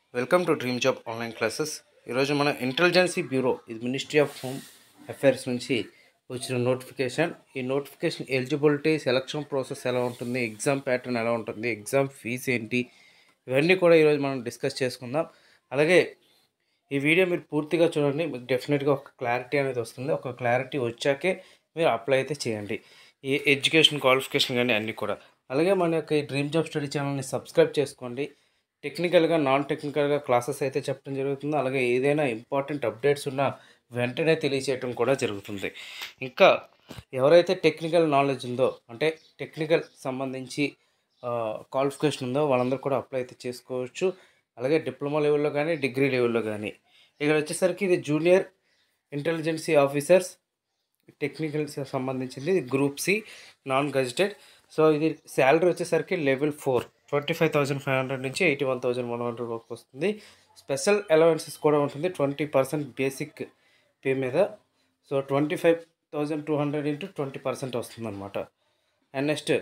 welcome to dream job online classes ఈరోజు మన intelligence bureau ఇది మినిస్ట్రీ ఆఫ్ హోమ్ అఫైర్స్ నుంచి వచ్చిన నోటిఫికేషన్ ఈ నోటిఫికేషన్ ఎలిజిబిలిటీ సెలక్షన్ ప్రాసెస్ ఎలా ఉంటుంది ఎగ్జామ్ ప్యాటర్న్ ఎలా ఉంటుంది ఎగ్జామ్ ఫీజు ఏంటి ఇవన్నీ కూడా ఈరోజు మనం డిస్కస్ చేసుకుందాం అలాగే ఈ వీడియో మీరు పూర్తిగా చూడండి మీకు డెఫినెట్గా ఒక క్లారిటీ అనేది వస్తుంది ఒక క్లారిటీ వచ్చాకే మీరు అప్లై అయితే చేయండి ఈ ఎడ్యుకేషన్ క్వాలిఫికేషన్ కానీ అన్నీ కూడా అలాగే మన యొక్క ఈ డ్రీమ్ జాబ్ స్టడీ ఛానల్ని సబ్స్క్రైబ్ చేసుకోండి టెక్నికల్గా నాన్ టెక్నికల్గా క్లాసెస్ అయితే చెప్పడం జరుగుతుంది అలాగే ఏదైనా ఇంపార్టెంట్ అప్డేట్స్ ఉన్నా వెంటనే తెలియచేయటం కూడా జరుగుతుంది ఇంకా ఎవరైతే టెక్నికల్ నాలెడ్జ్ ఉందో అంటే టెక్నికల్ సంబంధించి క్వాలిఫికేషన్ ఉందో వాళ్ళందరూ కూడా అప్లై అయితే చేసుకోవచ్చు అలాగే డిప్లొమా లెవెల్లో కానీ డిగ్రీ లెవెల్లో కానీ ఇక్కడ వచ్చేసరికి ఇది జూనియర్ ఇంటెలిజెన్సీ ఆఫీసర్స్ టెక్నికల్ సంబంధించింది group C non gazetted so ఇది శాలరీ వచ్చేసరికి level four twenty five thousand five hundred నుంచి eighty one thousand one hundred వరకు వస్తుంది స్పెషల్ అలవెన్సెస్ కూడా ఉంటుంది ట్వంటీ పర్సెంట్ బేసిక్ పే మీద so twenty five thousand two hundred into twenty percent వస్తుంది అనమాట అండ్ నెక్స్ట్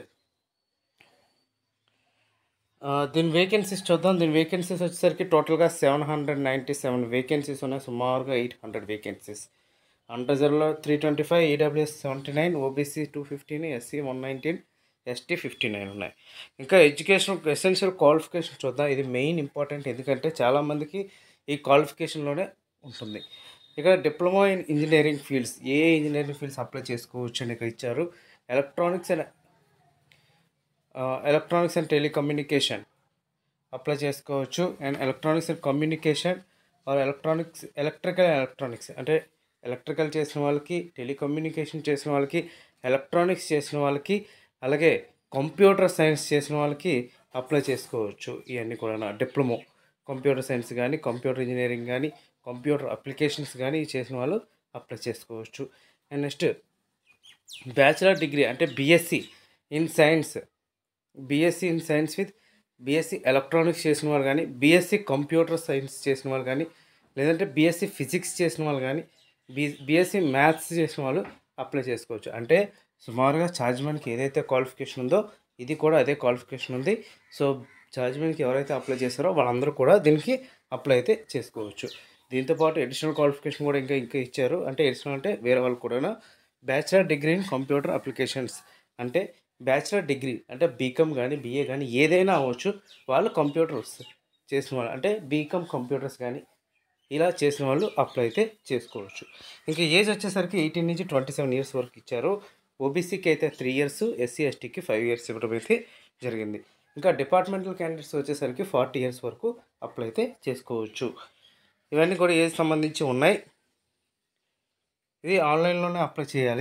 దీని వేకెన్సీస్ చూద్దాం దీని వేకెన్సీస్ వచ్చేసరికి టోటల్గా seven hundred ninety seven vacancies ఉన్నాయి సుమారుగా ఎయిట్ హండ్రెడ్ వేకెన్సీస్ అన్రిజర్వ్లో three twenty five EWS seventy nine OBC two fifteen SC one nineteen ST fifty nine ఉన్నాయి ఇంకా ఎడ్యుకేషన్ ఎసెన్షియల్ క్వాలిఫికేషన్ చూద్దాం ఇది మెయిన్ ఇంపార్టెంట్ ఎందుకంటే చాలామందికి ఈ క్వాలిఫికేషన్లోనే ఉంటుంది ఇక్కడ డిప్లొమా ఇన్ ఇంజనీరింగ్ ఫీల్డ్స్ ఏ ఇంజనీరింగ్ ఫీల్డ్స్ అప్లై చేసుకోవచ్చు అని ఇక్కడ ఇచ్చారు electronics and electronics and telecommunication apply చేసుకోవచ్చు and electronics and communication or electronics electrical and electronics అంటే ఎలక్ట్రికల్ చేసిన వాళ్ళకి టెలికమ్యూనికేషన్ చేసిన వాళ్ళకి ఎలక్ట్రానిక్స్ చేసిన వాళ్ళకి అలాగే కంప్యూటర్ సైన్స్ చేసిన వాళ్ళకి అప్లై చేసుకోవచ్చు ఇవన్నీ కూడా డిప్లొమో కంప్యూటర్ సైన్స్ కానీ కంప్యూటర్ ఇంజనీరింగ్ కానీ కంప్యూటర్ అప్లికేషన్స్ కానీ చేసిన వాళ్ళు అప్లై చేసుకోవచ్చు అండ్ నెక్స్ట్ బ్యాచిలర్ డిగ్రీ అంటే BSc in science BSc in science with BSc electronics చేసిన వాళ్ళు కానీ బీఎస్సీ కంప్యూటర్ సైన్స్ చేసిన వాళ్ళు కానీ లేదంటే బీఎస్సీ ఫిజిక్స్ చేసిన వాళ్ళు కానీ బీ బీఎస్సీ మ్యాథ్స్ చేసిన వాళ్ళు అప్లై చేసుకోవచ్చు అంటే సుమారుగా ఛార్జ్మెన్కి ఏదైతే క్వాలిఫికేషన్ ఉందో ఇది కూడా అదే క్వాలిఫికేషన్ ఉంది సో ఛార్జ్మెన్కి ఎవరైతే అప్లై చేస్తారో వాళ్ళందరూ కూడా దీనికి అప్లై అయితే చేసుకోవచ్చు దీంతోపాటు అడిషనల్ క్వాలిఫికేషన్ కూడా ఇంకా ఇంకా ఇచ్చారు అంటే అడిషనల్ అంటే వేరే వాళ్ళు కూడా bachelor degree in computer applications అంటే బ్యాచిలర్ డిగ్రీ అంటే బీకామ్ కానీ బీఏ కానీ ఏదైనా అవ్వచ్చు వాళ్ళు కంప్యూటర్స్ చేసిన వాళ్ళు అంటే బీకామ్ కంప్యూటర్స్ కానీ ఇలా చేసిన వాళ్ళు అప్లై అయితే చేసుకోవచ్చు ఇంకా ఏజ్ వచ్చేసరికి ఎయిటీన్ నుంచి ట్వంటీ సెవెన్ ఇయర్స్ వరకు ఇచ్చారు ఓబీసీకి అయితే త్రీ ఇయర్స్ ఎస్సీ ఎస్టీకి ఫైవ్ ఇయర్స్ ఇవ్వడం అయితే జరిగింది ఇంకా డిపార్ట్మెంటల్ క్యాండిడేట్స్ వచ్చేసరికి ఫార్టీ ఇయర్స్ వరకు అప్లై అయితే చేసుకోవచ్చు ఇవన్నీ కూడా ఏజ్ సంబంధించి ఉన్నాయి ఇది ఆన్లైన్లోనే అప్లై చేయాలి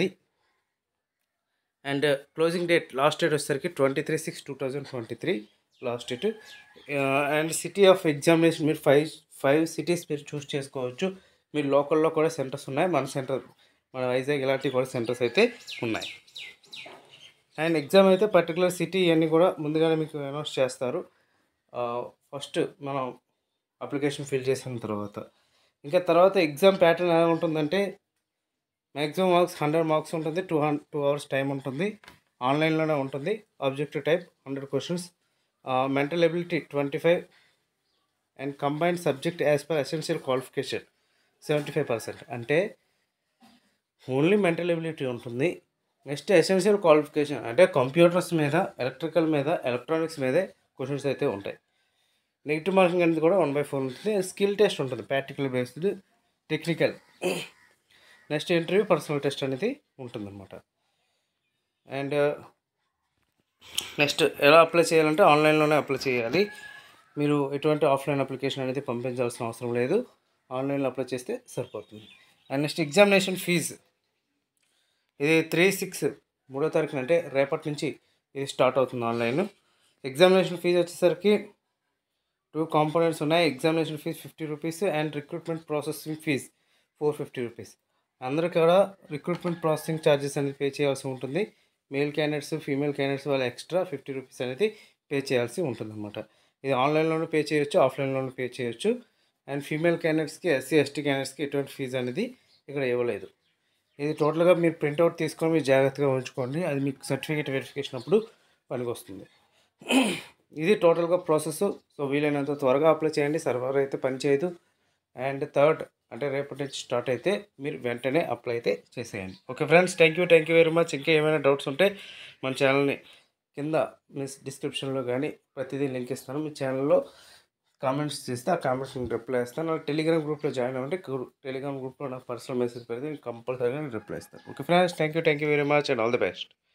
and closing date last date వచ్చేసరికి twenty three six two thousand twenty three last date and city of examination మీరు ఫైవ్ ఫైవ్ సిటీస్ మీరు చూస్ చేసుకోవచ్చు మీరు లోకల్లో కూడా సెంటర్స్ ఉన్నాయి మన సెంటర్ మన వైజాగ్ ఇలాంటివి కూడా సెంటర్స్ అయితే ఉన్నాయి అండ్ ఎగ్జామ్ అయితే పర్టికులర్ సిటీ ఇవన్నీ కూడా ముందుగానే మీకు అనౌన్స్ చేస్తారు ఫస్ట్ మనం అప్లికేషన్ ఫిల్ చేసిన తర్వాత ఇంకా తర్వాత ఎగ్జామ్ ప్యాటర్న్ ఎలా ఉంటుందంటే మ్యాక్సిమం మార్క్స్ హండ్రెడ్ మార్క్స్ ఉంటుంది టూ హండ్ టూ అవర్స్ టైం ఉంటుంది ఆన్లైన్లోనే ఉంటుంది objective type hundred questions mental ability twenty five and combined subject as per essential qualification seventy five percent అంటే ఓన్లీ మెంటల్ ఎబిలిటీ ఉంటుంది next essential qualification అంటే computers మీద electrical మీద ఎలక్ట్రానిక్స్ మీదే క్వశ్చన్స్ అయితే ఉంటాయి నెగిటివ్ మార్కింగ్ అనేది కూడా వన్ బై ఫోర్ ఉంటుంది స్కిల్ టెస్ట్ ఉంటుంది practical based technical next interview personal test అనేది ఉంటుందన్నమాట అండ్ నెక్స్ట్ ఎలా అప్లై చేయాలంటే ఆన్లైన్లోనే అప్లై చేయాలి మీరు ఎటువంటి ఆఫ్లైన్ అప్లికేషన్ అనేది పంపించాల్సిన అవసరం లేదు ఆన్లైన్లో అప్లై చేస్తే సరిపోతుంది అండ్ నెక్స్ట్ ఎగ్జామినేషన్ ఫీజు ఇది త్రీ సిక్స్ మూడో తారీఖున అంటే రేపటి నుంచి ఇది స్టార్ట్ అవుతుంది ఆన్లైన్ ఎగ్జామినేషన్ ఫీజు వచ్చేసరికి టూ కాంపోనెంట్స్ ఉన్నాయి examination fee fifty rupees and recruitment processing fee four fifty rupees అందరూ కూడా రిక్రూట్మెంట్ ప్రాసెసింగ్ ఛార్జెస్ అనేది పే చేయాల్సి ఉంటుంది మేల్ క్యాండిడేట్స్ ఫీమేల్ క్యాండిడేట్స్ వాళ్ళు ఎక్స్ట్రా ఫిఫ్టీ రూపీస్ అనేది పే చేయాల్సి ఉంటుంది అనమాట ఇది ఆన్లైన్లోనే పే చేయొచ్చు ఆఫ్లైన్లోనే పే చేయొచ్చు అండ్ ఫీమేల్ క్యాండిడేట్స్కి ఎస్సీ ఎస్టీ క్యాండిడేట్స్కి ఎటువంటి ఫీజు అనేది ఇక్కడ ఇవ్వలేదు ఇది టోటల్గా మీరు ప్రింట్అవుట్ తీసుకొని మీరు జాగ్రత్తగా ఉంచుకోండి అది మీకు సర్టిఫికేట్ వెరిఫికేషన్ అప్పుడు పనికి వస్తుంది ఇది టోటల్గా ప్రాసెస్ సో వీలైనంత త్వరగా అప్లై చేయండి సర్వర్ అయితే పనిచేయదు అండ్ థర్డ్ అంటే రేపటి నుంచి స్టార్ట్ అయితే మీరు వెంటనే అప్లై అయితే చేసేయండి okay friends thank you thank you very much ఇంకా ఏమైనా డౌట్స్ ఉంటే మన ఛానల్ని కింద మీ డిస్క్రిప్షన్లో కానీ ప్రతిదీ లింక్ ఇస్తాను మీ ఛానల్లో కామెంట్స్ చేస్తే ఆ కామెంట్స్ నేను రిప్లై ఇస్తాను నా టెలిగ్రామ్ గ్రూప్లో జాయిన్ అవ్వండి టెలిగ్రామ్ గ్రూప్లో నాకు పర్సనల్ మెసేజ్ పెడితే నేను కంపల్సరీగా నేను రిప్లై ఇస్తాను okay friends thank you thank you very much and all the best